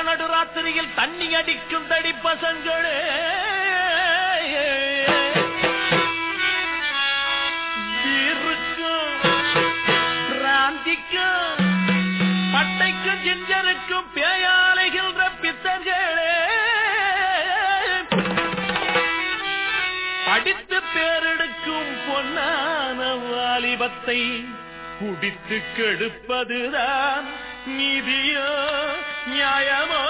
நடுராத்திரியில் தண்ணி அடிக்கும் தடி பசங்களே வீருக்கும் பிராந்திக்கும் பட்டைக்கும் ஜிஞ்சருக்கும் பேயாலைகின்ற பித்தர்களே படித்து பேரெடுக்கும் பொன்னான வாலிபத்தை குடித்து கெடுப்பதுதான் நீதியோ நியாயமோ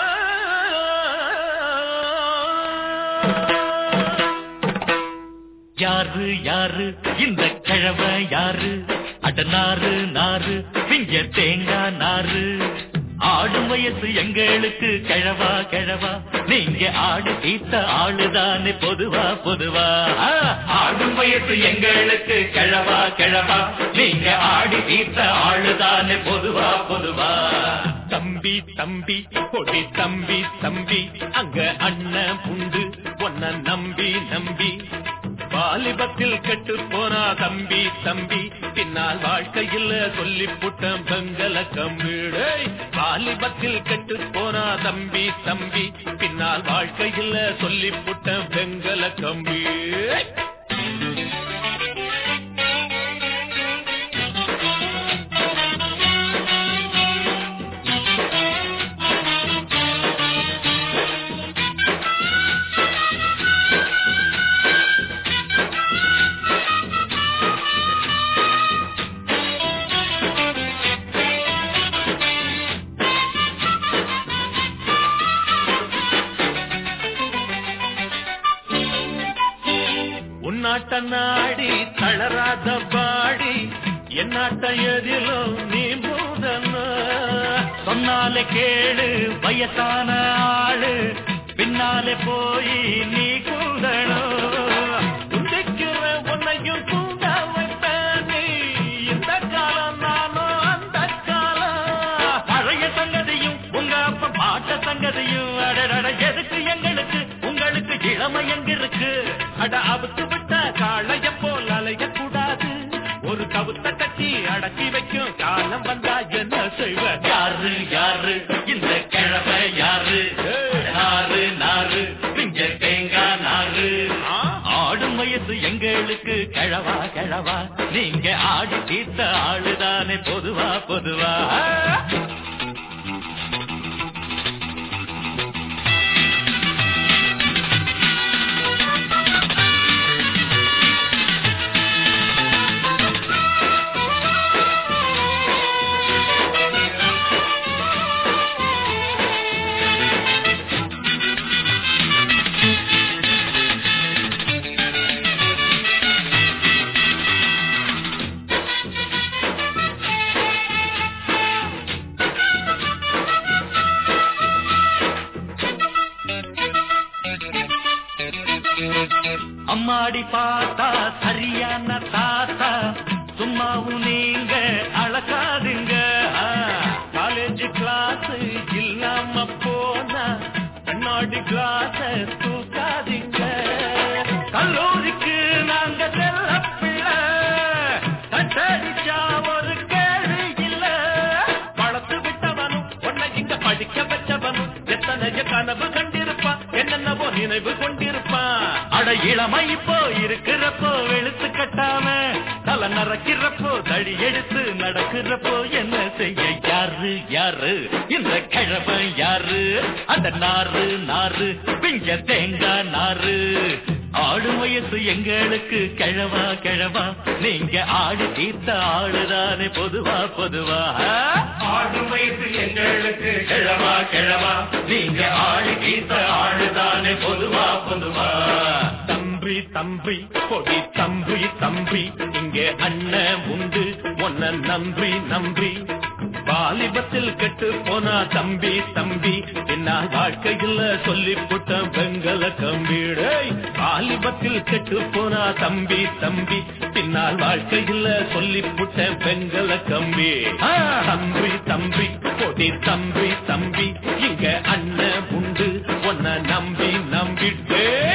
யாரு யாரு இந்த கிழவ யாரு அட நாறு நாறு பிஞ்ச தேங்காய் நாறு ஆடும் வயசு எங்களுக்கு கிழவா கிழவா நீங்க ஆடு தீத்த ஆளுதானே பொதுவா பொதுவா ஆ, ஆடும் வயசு எங்களுக்கு கிழவா கிழவா நீங்க ஆடி தீத்த ஆளுதானே பொதுவா பொதுவா தம்பி தம்பி கொடி தம்பி தம்பி அங்க அண்ணன் புண்டு ஒன்ன நம்பி நம்பி வாலிபத்தில் கெட்டு போனா தம்பி தம்பி பின்னால் வாழ்க்கையில் சொல்லி புட்டம் பெங்கல கம்பீடே வாலிபத்தில் கெட்டு போனா தம்பி தம்பி பின்னால் வாழ்க்கையில் சொல்லி புட்டம் பெங்கல கம்பி உன்னாட்ட நாடி தளராத பாடி என்னாட்ட எதிலும் நீ மூதன சொன்னாலே கேளு வயசான ஆளு பின்னாலே போய் நீ கூடணும் துண்டிக்கிற உன்னையும் தூண்ட வைப்பேன் நீ இந்த காலம் நானும் அந்த காலம் பழைய சங்கதியும் உங்க அப்பா பாட்ட சங்கதியும் அடடட எதுக்கு எங்களுக்கு உங்களுக்கு இளமை எங்க இருக்கு அட அவுத்து விட்ட காளைய போல் அலைய கூடாது ஒரு கவுத்த கட்டி அடக்கி வைக்கும் காலம் வந்தா என்ன செய்வ யாரு யாரு இந்த கிழமை யாரு நாறு நாறு பிஞ்ச தேங்காய் நாறு ஆ? ஆடும் வயசு எங்களுக்கு கிழவா கிழவா நீங்க ஆடி தீர்த்த ஆளுதானே பொதுவா பொதுவா அம்மாடி பார்த்தா சரியான தாத்தா சும்மாவும் நீங்க அழகாதுங்க காலேஜ் கிளாஸ் இல்லாம போனா கண்ணாடி கிளாஸ் தூக்காதீங்க கல்லூரிக்கு நாங்க செல்ல பிள்ளை கட்டடிச்சா ஒரு கேள்வி இல்ல வளர்த்து விட்டவனும் உன்னை இங்க படிக்க வச்சவனும் எத்தனைய கனவு கண்டிருப்பான் என்னென்னவோ நினைவு கொண்டிருப்பான் அட இளமை இப்போ இருக்கிறப்போ வெளுத்து கட்டாம தலை நறக்கிறப்போ தடி எடுத்து நடக்கிறப்போ என்ன செய்ய யாரு யாரு இந்த கிழமை யாரு அந்த நாறு நாறு பிஞ்ச தேங்காய் நாறு ஆடும் வயசு எங்களுக்கு கிழவா கிழவா நீங்க ஆடு தீர்த்த ஆளுதானே பொதுவா பொதுவா ஆடும் வயசு எங்களுக்கு கிழவா கிழவா நீங்க ஆடு தீர்த்த ஆளுதானே பொதுவா பொதுவா தம்பி தம்பி கொடி தம்பி தம்பி இங்கே அண்ணன் உண்டு உன்னை நம்பி நம்பி வாலிபத்தில் கெட்டு போனா தம்பி தம்பி என்ன வாழ்க்கையில் சொல்லி புட்ட வெங்கல கம்பீடை வாலிபத்தில் கெட்டு போனா தம்பி தம்பி பின்னால் வாழ்க்கையில் சொல்லி புட்ட வெங்கல கம்பி ஆ, தம்பி தம்பி கொடி தம்பி தம்பி இங்க அண்ணன் உண்டு உன்னை நம்பி நம்பிட்டே